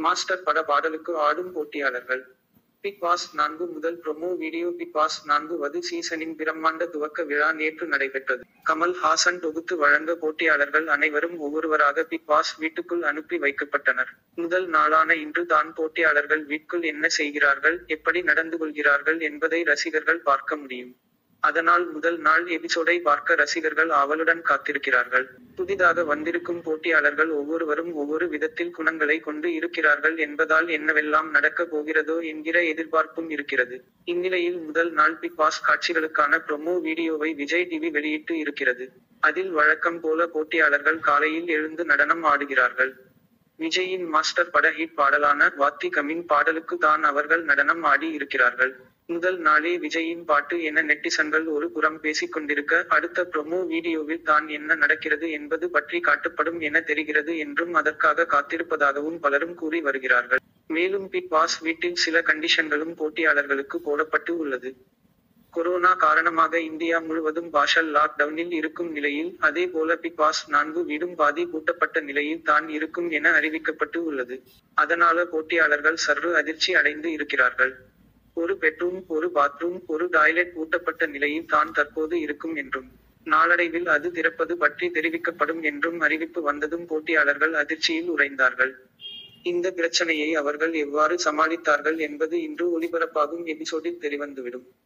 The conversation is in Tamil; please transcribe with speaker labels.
Speaker 1: மாஸ்டர் பட பாடலுக்கு ஆடும் போட்டியாளர்கள் பிக் பாஸ் நான்கு முதல் ப்ரோமோ வீடியோ பிக் பாஸ் நான்கு வது சீசனின் பிரம்மாண்ட துவக்க விழா நேற்று நடைபெற்றது கமல் ஹாசன் தொகுத்து வழங்க போட்டியாளர்கள் அனைவரும் ஒவ்வொருவராக பிக் பாஸ் வீட்டுக்குள் அனுப்பி வைக்கப்பட்டனர் முதல் நாளான இன்று தான் போட்டியாளர்கள் வீட்டுக்குள் என்ன செய்கிறார்கள் எப்படி நடந்து கொள்கிறார்கள் என்பதை ரசிகர்கள் பார்க்க முடியும் அதனால் முதல் நாள் எபிசோடை பார்க்க ரசிகர்கள் ஆவலுடன் காத்திருக்கிறார்கள் புதிதாக வந்திருக்கும் போட்டியாளர்கள் ஒவ்வொருவரும் ஒவ்வொரு விதத்தில் குணங்களை கொண்டு இருக்கிறார்கள் என்பதால் என்னவெல்லாம் நடக்க போகிறதோ என்கிற எதிர்பார்ப்பும் இருக்கிறது இந்நிலையில் முதல் நாள் பிக் பாஸ் காட்சிகளுக்கான ப்ரோமோ வீடியோவை விஜய் டிவி வெளியிட்டு இருக்கிறது அதில் வழக்கம் போல போட்டியாளர்கள் காலையில் எழுந்து நடனம் ஆடுகிறார்கள் விஜயின் மாஸ்டர் பட ஹிட் பாடலான வாத்தி கமிங் பாடலுக்கு தான் அவர்கள் நடனம் ஆடி இருக்கிறார்கள் முதல் நாளே விஜயின் பாட்டு என நெட்டிசன்கள் ஒரு புறம் பேசிக் கொண்டிருக்க அடுத்த ப்ரோமோ வீடியோவில் தான் என்ன நடக்கிறது என்பது பற்றி காட்டப்படும் என தெரிகிறது என்றும் அதற்காக காத்திருப்பதாகவும் பலரும் கூறி வருகிறார்கள் மேலும் பிக் பாஸ் வீட்டில் சில கண்டிஷன்களும் போட்டியாளர்களுக்கு போடப்பட்டு உள்ளது கொரோனா காரணமாக இந்தியா முழுவதும் பாஷல் லாக் டவுனில் இருக்கும் நிலையில் அதே போல பிக் பாஸ் நான்கு வீடும் பாதி பூட்டப்பட்ட நிலையில் தான் இருக்கும் என அறிவிக்கப்பட்டு உள்ளது அதனால போட்டியாளர்கள் சர்று அதிர்ச்சி அடைந்து இருக்கிறார்கள் ஒரு பெட்ரூம் ஒரு பாத்ரூம் ஒரு டாய்லெட் பூட்டப்பட்ட நிலையில் தான் தற்போது இருக்கும் என்றும் நாளடைவில் அது திறப்பது பற்றி தெரிவிக்கப்படும் என்றும் அறிவிப்பு வந்ததும் போட்டியாளர்கள் அதிர்ச்சியில் உறைந்தார்கள் இந்த பிரச்சனையை அவர்கள் எவ்வாறு சமாளித்தார்கள் என்பது இன்று ஒளிபரப்பாகும் எபிசோடில் தெரிவந்துவிடும்